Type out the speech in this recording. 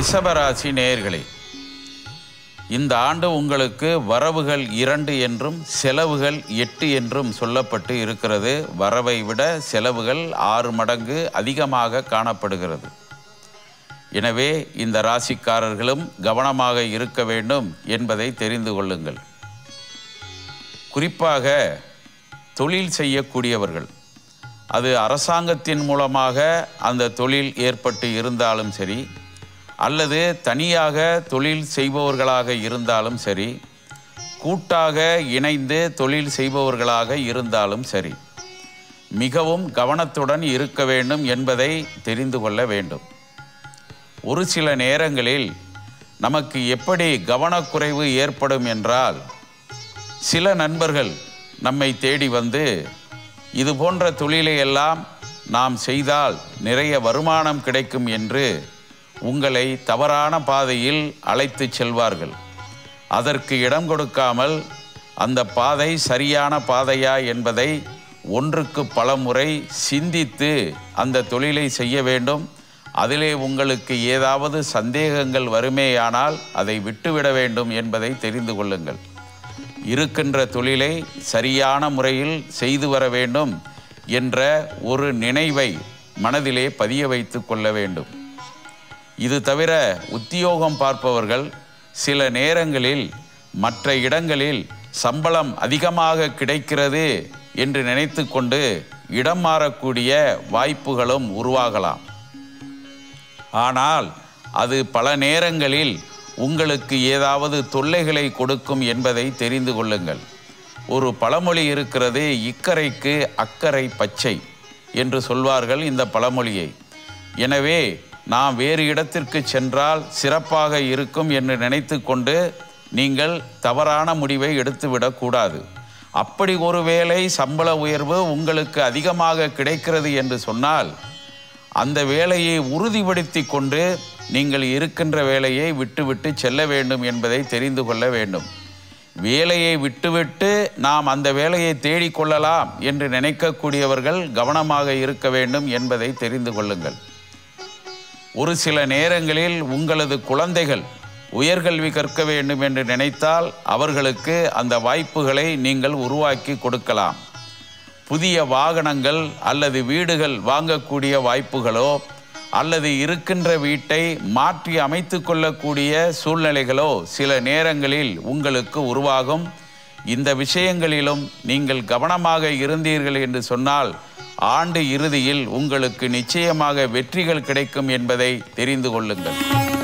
ரிஷபராசி நேயர்களே இந்த ஆண்டு உங்களுக்கு வரவுகள் இரண்டு என்றும் செலவுகள் எட்டு என்றும் சொல்லப்பட்டு இருக்கிறது வரவை விட செலவுகள் ஆறு மடங்கு அதிகமாக காணப்படுகிறது எனவே இந்த ராசிக்காரர்களும் கவனமாக இருக்க வேண்டும் என்பதை தெரிந்து கொள்ளுங்கள் குறிப்பாக தொழில் செய்யக்கூடியவர்கள் அது அரசாங்கத்தின் மூலமாக அந்த தொழில் ஏற்பட்டு இருந்தாலும் சரி அல்லது தனியாக தொழில் செய்பவர்களாக இருந்தாலும் சரி கூட்டாக இணைந்து தொழில் செய்பவர்களாக இருந்தாலும் சரி மிகவும் கவனத்துடன் இருக்க வேண்டும் என்பதை தெரிந்து கொள்ள வேண்டும் ஒரு சில நேரங்களில் நமக்கு எப்படி கவனக்குறைவு ஏற்படும் என்றால் சில நண்பர்கள் நம்மை தேடி வந்து இது போன்ற தொழிலை எல்லாம் நாம் செய்தால் நிறைய வருமானம் கிடைக்கும் என்று உங்களை தவறான பாதையில் அழைத்து செல்வார்கள் அதற்கு இடம் கொடுக்காமல் அந்த பாதை சரியான பாதையா என்பதை ஒன்றுக்கு பல முறை சிந்தித்து அந்த தொழிலை செய்ய வேண்டும் அதிலே உங்களுக்கு ஏதாவது சந்தேகங்கள் வருமேயானால் அதை விட்டுவிட வேண்டும் என்பதை தெரிந்து கொள்ளுங்கள் இருக்கின்ற தொழிலை சரியான முறையில் செய்து வர வேண்டும் என்ற ஒரு நினைவை மனதிலே பதிய வைத்து கொள்ள வேண்டும் இது தவிர உத்தியோகம் பார்ப்பவர்கள் சில நேரங்களில் மற்ற இடங்களில் சம்பளம் அதிகமாக கிடைக்கிறது என்று நினைத்து கொண்டு இடம் மாறக்கூடிய வாய்ப்புகளும் உருவாகலாம் ஆனால் அது பல நேரங்களில் உங்களுக்கு ஏதாவது தொல்லைகளை கொடுக்கும் என்பதை தெரிந்து கொள்ளுங்கள் ஒரு பழமொழி இருக்கிறது இக்கரைக்கு அக்கறை பச்சை என்று சொல்வார்கள் இந்த பழமொழியை எனவே நாம் வேறு இடத்திற்கு சென்றால் சிறப்பாக இருக்கும் என்று நினைத்து கொண்டு நீங்கள் தவறான முடிவை எடுத்துவிடக்கூடாது அப்படி ஒருவேளை சம்பள உயர்வு உங்களுக்கு அதிகமாக கிடைக்கிறது என்று சொன்னால் அந்த வேலையை உறுதிப்படுத்தி கொண்டு நீங்கள் இருக்கின்ற வேலையை விட்டுவிட்டு செல்ல வேண்டும் என்பதை தெரிந்து கொள்ள வேண்டும் வேலையை விட்டுவிட்டு நாம் அந்த வேலையை தேடிக்கொள்ளலாம் என்று நினைக்கக்கூடியவர்கள் கவனமாக இருக்க வேண்டும் என்பதை தெரிந்து கொள்ளுங்கள் ஒரு சில நேரங்களில் உங்களது குழந்தைகள் உயர்கல்வி கற்க வேண்டும் என்று நினைத்தால் அவர்களுக்கு அந்த வாய்ப்புகளை நீங்கள் உருவாக்கி கொடுக்கலாம் புதிய வாகனங்கள் அல்லது வீடுகள் வாங்கக்கூடிய வாய்ப்புகளோ அல்லது இருக்கின்ற வீட்டை மாற்றி அமைத்து கொள்ளக்கூடிய சூழ்நிலைகளோ சில நேரங்களில் உங்களுக்கு உருவாகும் இந்த விஷயங்களிலும் நீங்கள் கவனமாக இருந்தீர்கள் என்று சொன்னால் ஆண்டு இறுதியில் உங்களுக்கு நிச்சயமாக வெற்றிகள் கிடைக்கும் என்பதை தெரிந்து கொள்ளுங்கள்